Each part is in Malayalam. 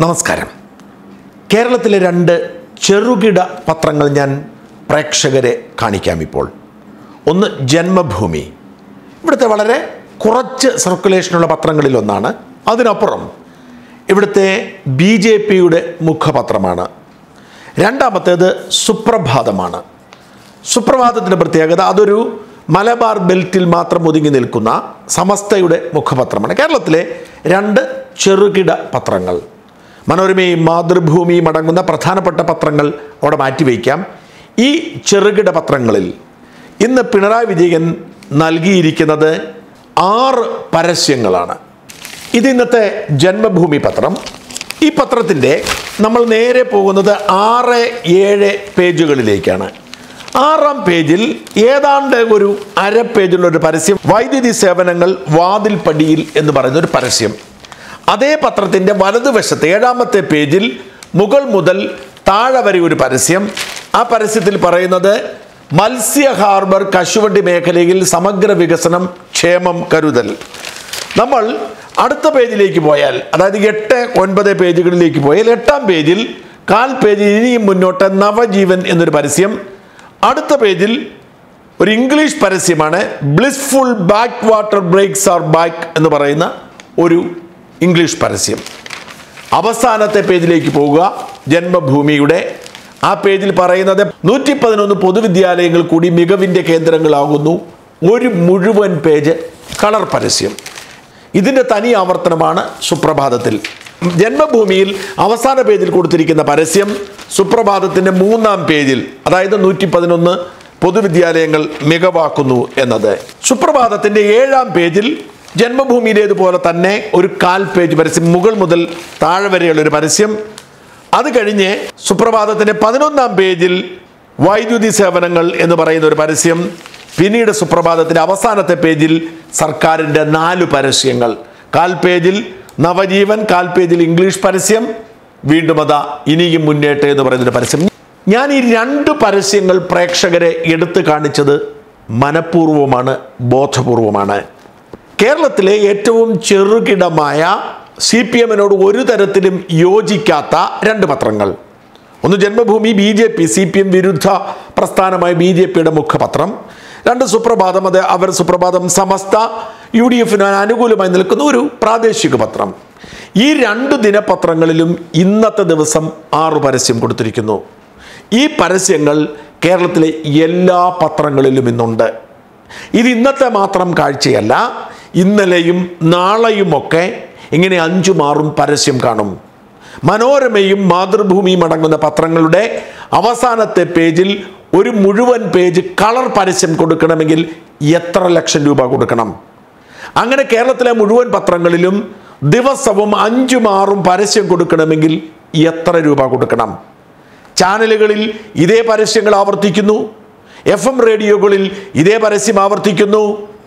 നമസ്കാരം കേരളത്തിലെ രണ്ട് ചെറുകിട പത്രങ്ങൾ ഞാൻ പ്രേക്ഷകരെ കാണിക്കാം ഇപ്പോൾ ഒന്ന് ജന്മഭൂമി ഇവിടുത്തെ വളരെ കുറച്ച് സർക്കുലേഷനുള്ള പത്രങ്ങളിലൊന്നാണ് അതിനപ്പുറം ഇവിടുത്തെ ബി ജെ പിയുടെ മുഖപത്രമാണ് രണ്ടാമത്തേത് സുപ്രഭാതമാണ് സുപ്രഭാതത്തിൻ്റെ പ്രത്യേകത അതൊരു മലബാർ ബെൽറ്റിൽ മാത്രം ഒതുങ്ങി നിൽക്കുന്ന സമസ്തയുടെ മുഖപത്രമാണ് കേരളത്തിലെ രണ്ട് ചെറുകിട പത്രങ്ങൾ മനോരമയും മാതൃഭൂമിയും അടങ്ങുന്ന പ്രധാനപ്പെട്ട പത്രങ്ങൾ അവിടെ മാറ്റിവെക്കാം ഈ ചെറുകിട പത്രങ്ങളിൽ ഇന്ന് പിണറായി വിജയൻ നൽകിയിരിക്കുന്നത് ആറ് പരസ്യങ്ങളാണ് ഇത് ഇന്നത്തെ ജന്മഭൂമി പത്രം ഈ പത്രത്തിൻ്റെ നമ്മൾ നേരെ പോകുന്നത് ആറ് ഏഴ് പേജുകളിലേക്കാണ് ആറാം പേജിൽ ഏതാണ്ട് ഒരു അര പേജുള്ള ഒരു പരസ്യം വൈദ്യുതി സേവനങ്ങൾ വാതിൽ പടിയിൽ എന്ന് പറയുന്ന ഒരു പരസ്യം അതേ പത്രത്തിൻ്റെ വലതുവശത്ത് ഏഴാമത്തെ പേജിൽ മുകൾ മുതൽ താഴെ വരെ ഒരു പരസ്യം ആ പരസ്യത്തിൽ പറയുന്നത് മത്സ്യ ഹാർബർ കശുവണ്ടി മേഖലയിൽ സമഗ്ര വികസനം ക്ഷേമം കരുതൽ നമ്മൾ അടുത്ത പേജിലേക്ക് പോയാൽ അതായത് എട്ട് ഒൻപത് പേജുകളിലേക്ക് പോയാൽ എട്ടാം പേജിൽ കാൽ പേജിൽ ഇനിയും മുന്നോട്ട് നവജീവൻ എന്നൊരു പരസ്യം അടുത്ത പേജിൽ ഒരു ഇംഗ്ലീഷ് പരസ്യമാണ് blissful back water breaks are back എന്ന് പറയുന്ന ഒരു ഇംഗ്ലീഷ് പരസ്യം അവസാനത്തെ പേജിലേക്ക് പോവുക ജന്മഭൂമിയുടെ ആ പേജിൽ പറയുന്നത് നൂറ്റി പതിനൊന്ന് പൊതുവിദ്യാലയങ്ങൾ കൂടി മികവിൻ്റെ കേന്ദ്രങ്ങളാകുന്നു ഒരു മുഴുവൻ പേജ് കളർ പരസ്യം ഇതിൻ്റെ തനി ആവർത്തനമാണ് സുപ്രഭാതത്തിൽ ജന്മഭൂമിയിൽ അവസാന പേജിൽ കൊടുത്തിരിക്കുന്ന പരസ്യം സുപ്രഭാതത്തിൻ്റെ മൂന്നാം പേജിൽ അതായത് നൂറ്റി പതിനൊന്ന് പൊതുവിദ്യാലയങ്ങൾ മികവാക്കുന്നു എന്നത് സുപ്രഭാതത്തിൻ്റെ ഏഴാം പേജിൽ ജന്മഭൂമിയിലേതുപോലെ തന്നെ ഒരു കാൽ പേജ് പരസ്യം മുകൾ മുതൽ താഴെ വരെയുള്ള ഒരു പരസ്യം അത് കഴിഞ്ഞ് സുപ്രഭാതത്തിൻ്റെ പതിനൊന്നാം പേജിൽ വൈദ്യുതി സേവനങ്ങൾ എന്ന് പറയുന്ന ഒരു പരസ്യം പിന്നീട് സുപ്രഭാതത്തിൻ്റെ അവസാനത്തെ പേജിൽ സർക്കാരിൻ്റെ നാല് പരസ്യങ്ങൾ കാൽ പേജിൽ നവജീവൻ കാൽ പേജിൽ ഇംഗ്ലീഷ് പരസ്യം വീണ്ടും അതാ ഇനിയും മുന്നേറ്റം എന്ന് പറയുന്നൊരു പരസ്യം ഞാൻ ഈ രണ്ട് പരസ്യങ്ങൾ പ്രേക്ഷകരെ എടുത്തു കാണിച്ചത് മനഃപൂർവ്വമാണ് ബോധപൂർവമാണ് കേരളത്തിലെ ഏറ്റവും ചെറുകിടമായ സി പി എമ്മിനോട് ഒരു തരത്തിലും യോജിക്കാത്ത രണ്ട് പത്രങ്ങൾ ഒന്ന് Janmabhumi B J P C P M വിരുദ്ധ പ്രസ്ഥാനമായ ബി ജെ പിയുടെ മുഖപത്രം രണ്ട് സുപ്രഭാതം അത് അവർ സുപ്രഭാതം സമസ്ത യു ഡി എഫിന് അനുകൂലമായി നിൽക്കുന്ന ഒരു പ്രാദേശിക പത്രം ഈ രണ്ട് ദിനപത്രങ്ങളിലും ഇന്നത്തെ ദിവസം ആറു പരസ്യം കൊടുത്തിരിക്കുന്നു ഈ പരസ്യങ്ങൾ കേരളത്തിലെ എല്ലാ പത്രങ്ങളിലും ഇന്നുണ്ട് ഇത് ഇന്നത്തെ മാത്രം കാഴ്ചയല്ല ഇന്നലെയും നാളെയുമൊക്കെ ഇങ്ങനെ അഞ്ചും ആറും പരസ്യം കാണും മനോരമയും മാതൃഭൂമിയും അടങ്ങുന്ന പത്രങ്ങളുടെ അവസാനത്തെ പേജിൽ ഒരു മുഴുവൻ പേജ് കളർ പരസ്യം കൊടുക്കണമെങ്കിൽ എത്ര ലക്ഷം രൂപ കൊടുക്കണം അങ്ങനെ കേരളത്തിലെ മുഴുവൻ പത്രങ്ങളിലും ദിവസവും അഞ്ചും ആറും പരസ്യം കൊടുക്കണമെങ്കിൽ എത്ര രൂപ കൊടുക്കണം ചാനലുകളിൽ ഇതേ പരസ്യങ്ങൾ ആവർത്തിക്കുന്നു എഫ് എം റേഡിയോകളിൽ ഇതേ പരസ്യം ആവർത്തിക്കുന്നു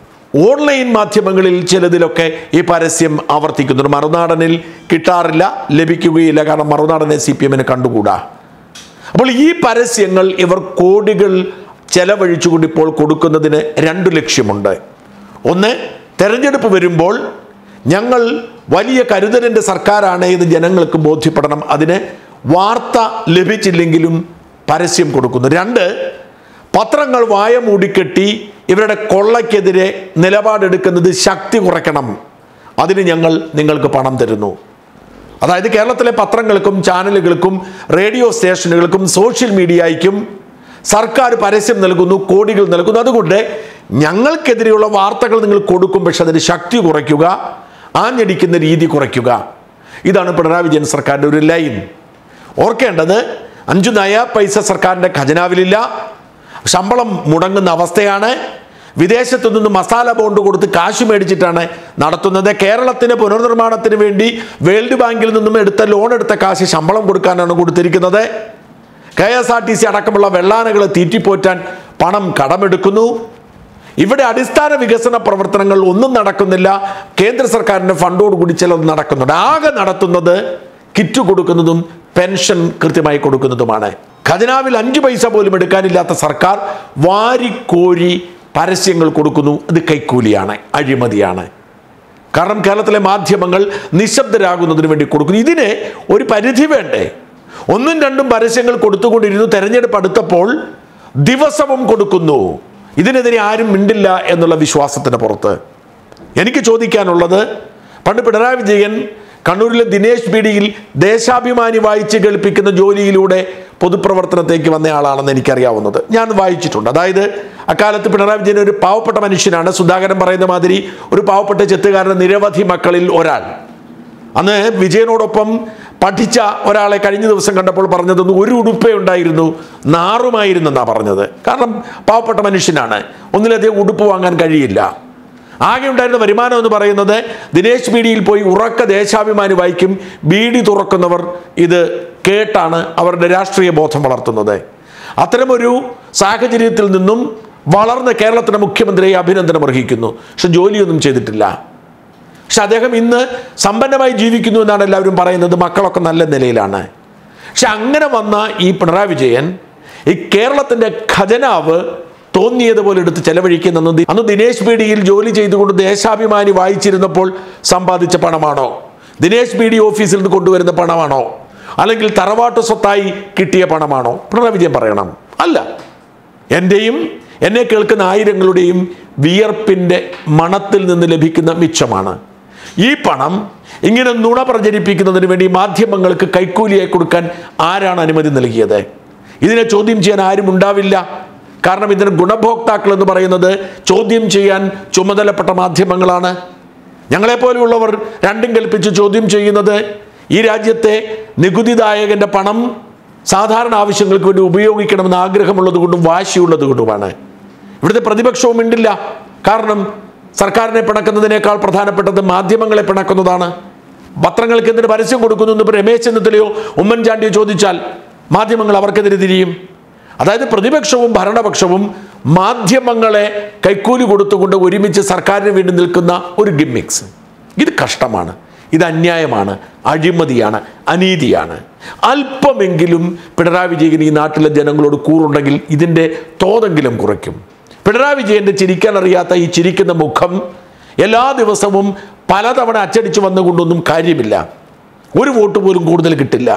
ഓൺലൈൻ മാധ്യമങ്ങളിൽ ചിലതിലൊക്കെ ഈ പരസ്യം ആവർത്തിക്കുന്നു മറുനാടനിൽ കിട്ടാറില്ല ലഭിക്കുകയില്ല കാരണം മറുനാടനെ സി പി എമ്മിന് കണ്ടുകൂടാ അപ്പോൾ ഈ പരസ്യങ്ങൾ ഇവർ കോടികൾ ചെലവഴിച്ചുകൊണ്ട് ഇപ്പോൾ കൊടുക്കുന്നതിന് രണ്ട് ലക്ഷ്യമുണ്ട് ഒന്ന് തെരഞ്ഞെടുപ്പ് വരുമ്പോൾ ഞങ്ങൾ വലിയ കരുതലിൻ്റെ സർക്കാരാണ് എന്ന് ജനങ്ങൾക്ക് ബോധ്യപ്പെടണം അതിന് വാർത്ത ലഭിച്ചില്ലെങ്കിലും പരസ്യം കൊടുക്കുന്നു രണ്ട് പത്രങ്ങൾ വായ മൂടിക്കെട്ടി ഇവരുടെ കൊള്ളയ്ക്കെതിരെ നിലപാടെടുക്കുന്നത് ശക്തി കുറയ്ക്കണം അതിന് ഞങ്ങൾ നിങ്ങൾക്ക് പണം തരുന്നു അതായത് കേരളത്തിലെ പത്രങ്ങൾക്കും ചാനലുകൾക്കും റേഡിയോ സ്റ്റേഷനുകൾക്കും സോഷ്യൽ മീഡിയയ്ക്കും സർക്കാർ പരസ്യം നൽകുന്നു കോടികൾ നൽകുന്നു അതുകൊണ്ട് ഞങ്ങൾക്കെതിരെയുള്ള വാർത്തകൾ നിങ്ങൾ കൊടുക്കും പക്ഷെ അതിന് ശക്തി കുറയ്ക്കുക ആഞ്ഞടിക്കുന്ന രീതി കുറയ്ക്കുക ഇതാണ് പിണറായി വിജയൻ സർക്കാരിൻ്റെ ഒരു ലൈൻ ഓർക്കേണ്ടത് അഞ്ചു നയ പൈസ സർക്കാരിൻ്റെ ഖജനാവിലില്ല ശമ്പളം മുടങ്ങുന്ന അവസ്ഥയാണ് വിദേശത്തു നിന്ന് മസാല ബോണ്ട് കൊടുത്ത് കാശ് മേടിച്ചിട്ടാണ് നടത്തുന്നത് കേരളത്തിന് പുനർനിർമ്മാണത്തിന് വേണ്ടി വേൾഡ് ബാങ്കിൽ നിന്നും എടുത്ത ലോൺ എടുത്ത കാശ് ശമ്പളം കൊടുക്കാനാണ് കൊടുത്തിരിക്കുന്നത് K S R T C അടക്കമുള്ള വെള്ളാനകളെ തീറ്റിപ്പോറ്റാൻ പണം കടമെടുക്കുന്നു ഇവിടെ അടിസ്ഥാന വികസന പ്രവർത്തനങ്ങൾ ഒന്നും നടക്കുന്നില്ല കേന്ദ്ര സർക്കാരിൻ്റെ ഫണ്ടോട് കൂടി ചിലത് നടക്കുന്നുണ്ട് ആകെ നടത്തുന്നത് കിറ്റ് കൊടുക്കുന്നതും പെൻഷൻ കൃത്യമായി കൊടുക്കുന്നതുമാണ് ഖജനാവിൽ അഞ്ച് പൈസ പോലും എടുക്കാനില്ലാത്ത സർക്കാർ വാരിക്കോരി പരസ്യങ്ങൾ കൊടുക്കുന്നു അത് കൈക്കൂലിയാണ് അഴിമതിയാണ് കാരണം കേരളത്തിലെ മാധ്യമങ്ങൾ നിശബ്ദരാകുന്നതിന് വേണ്ടി കൊടുക്കുന്നു ഇതിന് ഒരു പരിധി വേണ്ടേ ഒന്നും രണ്ടും പരസ്യങ്ങൾ കൊടുത്തുകൊണ്ടിരുന്നു തെരഞ്ഞെടുപ്പ് അടുത്തപ്പോൾ ദിവസവും കൊടുക്കുന്നു ഇതിനെതിരെ ആരും മിണ്ടില്ല എന്നുള്ള വിശ്വാസത്തിന് പുറത്ത് എനിക്ക് ചോദിക്കാനുള്ളത് പണ്ട് പിണറായി വിജയൻ കണ്ണൂരിലെ ദിനേശ് പീഡിയിൽ ദേശാഭിമാനി വായിച്ച് കേൾപ്പിക്കുന്ന ജോലിയിലൂടെ പൊതുപ്രവർത്തനത്തേക്ക് വന്ന ആളാണെന്ന് എനിക്കറിയാവുന്നത് ഞാൻ വായിച്ചിട്ടുണ്ട് അതായത് അക്കാലത്ത് പിണറായി വിജയൻ ഒരു പാവപ്പെട്ട മനുഷ്യനാണ് സുധാകരൻ പറയുന്ന മാതിരി ഒരു പാവപ്പെട്ട ചെത്തുകാരൻ്റെ നിരവധി മക്കളിൽ ഒരാൾ അന്ന് വിജയനോടൊപ്പം പഠിച്ച ഒരാളെ കഴിഞ്ഞ ദിവസം കണ്ടപ്പോൾ പറഞ്ഞത് ഒരു ഉടുപ്പേ ഉണ്ടായിരുന്നു നാറുമായിരുന്നെന്നാണ് പറഞ്ഞത് കാരണം പാവപ്പെട്ട മനുഷ്യനാണ് ഒന്നിലധികം ഉടുപ്പ് വാങ്ങാൻ കഴിയില്ല ആകെ ഉണ്ടായിരുന്ന വരുമാനം എന്ന് പറയുന്നത് ദിനേശ് ബീഡിയിൽ പോയി ഉറക്ക ദേശാഭിമാനി വായിക്കും ബീഡി തുറക്കുന്നവർ ഇത് കേട്ടാണ് അവരുടെ രാഷ്ട്രീയ ബോധം വളർത്തുന്നത് അത്തരമൊരു സാഹചര്യത്തിൽ നിന്നും വളർന്ന കേരളത്തിൻ്റെ മുഖ്യമന്ത്രിയെ അഭിനന്ദനം അർഹിക്കുന്നു പക്ഷെ ജോലിയൊന്നും ചെയ്തിട്ടില്ല പക്ഷെ അദ്ദേഹം ഇന്ന് സമ്പന്നമായി ജീവിക്കുന്നു എന്നാണ് എല്ലാവരും പറയുന്നത് മക്കളൊക്കെ നല്ല നിലയിലാണ് പക്ഷെ അങ്ങനെ വന്ന ഈ പിണറായി വിജയൻ ഈ കേരളത്തിൻ്റെ ഖജനാവ് തോന്നിയതുപോലെ എടുത്ത് ചെലവഴിക്കുന്നത് അന്ന് ദിനേശ് പീഡിയിൽ ജോലി ചെയ്തുകൊണ്ട് ദേശാഭിമാനി വായിച്ചിരുന്നപ്പോൾ സമ്പാദിച്ച പണമാണോ ദിനേശ് പീഡി ഓഫീസിൽ നിന്ന് കൊണ്ടുവരുന്ന പണമാണോ അല്ലെങ്കിൽ തറവാട്ട് സ്വത്തായി കിട്ടിയ പണമാണോ പിണറായി വിജയൻ പറയണം അല്ല എൻ്റെയും എന്നെ കേൾക്കുന്ന ആയിരങ്ങളുടെയും വിയർപ്പിൻ്റെ മണത്തിൽ നിന്ന് ലഭിക്കുന്ന മിച്ചമാണ് ഈ പണം ഇങ്ങനെ നുണ പ്രചരിപ്പിക്കുന്നതിന് വേണ്ടി മാധ്യമങ്ങൾക്ക് കൈക്കൂലിയായി കൊടുക്കാൻ ആരാണ് അനുമതി നൽകിയത് ഇതിനെ ചോദ്യം ചെയ്യാൻ ആരും ഉണ്ടാവില്ല കാരണം ഇതിന് ഗുണഭോക്താക്കൾ എന്ന് പറയുന്നത് ചോദ്യം ചെയ്യാൻ ചുമതലപ്പെട്ട മാധ്യമങ്ങളാണ് ഞങ്ങളെപ്പോലെയുള്ളവർ രണ്ടും കൽപ്പിച്ച് ചോദ്യം ചെയ്യുന്നത് ഈ രാജ്യത്തെ നികുതിദായകന്റെ പണം സാധാരണ ആവശ്യങ്ങൾക്ക് വേണ്ടി ഉപയോഗിക്കണമെന്ന് ആഗ്രഹമുള്ളത് കൊണ്ടും വാശിയുള്ളത് കൊണ്ടുമാണ് ഇവിടുത്തെ പ്രതിപക്ഷവും മിണ്ടില്ല കാരണം സർക്കാരിനെ പിണക്കുന്നതിനേക്കാൾ പ്രധാനപ്പെട്ടത് മാധ്യമങ്ങളെ പിണക്കുന്നതാണ് പത്രങ്ങൾക്ക് എന്തിന് പരസ്യം കൊടുക്കുന്നു എന്ന് ഇപ്പോൾ രമേശ് ചെന്നിത്തലയോ ഉമ്മൻചാണ്ടിയോ ചോദിച്ചാൽ മാധ്യമങ്ങൾ അവർക്കെതിരെ തിരിയും അതായത് പ്രതിപക്ഷവും ഭരണപക്ഷവും മാധ്യമങ്ങളെ കൈക്കൂലി കൊടുത്തുകൊണ്ട് ഒരുമിച്ച് സർക്കാരിന് വേണ്ടി നിൽക്കുന്ന ഒരു ഗിമ്മിക്സ് ഇത് കഷ്ടമാണ് ഇത് അന്യായമാണ് അഴിമതിയാണ് അനീതിയാണ് അല്പമെങ്കിലും പിണറായി വിജയൻ ഈ നാട്ടിലെ ജനങ്ങളോട് കൂറുണ്ടെങ്കിൽ ഇതിൻ്റെ തോതെങ്കിലും കുറയ്ക്കും പിണറായി വിജയൻ്റെ ചിരിക്കാൻ അറിയാത്ത ഈ ചിരിക്കുന്ന മുഖം എല്ലാ ദിവസവും പലതവണ അച്ചടിച്ചു വന്നുകൊണ്ടൊന്നും കാര്യമില്ല ഒരു വോട്ട് പോലും കൂടുതൽ കിട്ടില്ല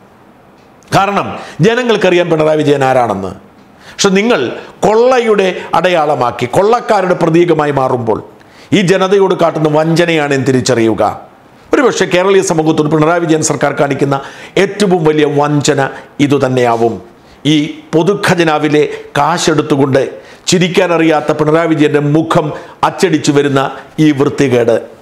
കാരണം ജനങ്ങൾക്കറിയാൻ പിണറായി വിജയൻ ആരാണെന്ന് പക്ഷെ നിങ്ങൾ കൊള്ളയുടെ അടയാളമാക്കി കൊള്ളക്കാരുടെ പ്രതീകമായി മാറുമ്പോൾ ഈ ജനതയോട് കാട്ടുന്ന വഞ്ചനയാണ് എന്ന് തിരിച്ചറിയുക ഒരുപക്ഷെ കേരളീയ സമൂഹത്തോട് പിണറായി വിജയൻ സർക്കാർ കാണിക്കുന്ന ഏറ്റവും വലിയ വഞ്ചന ഇതുതന്നെയാവും ഈ പൊതുഖജനാവിലെ കാശെടുത്തുകൊണ്ട് ചിരിക്കാനറിയാത്ത പിണറായി വിജയൻ്റെ മുഖം അച്ചടിച്ചു വരുന്ന ഈ വൃത്തികേട്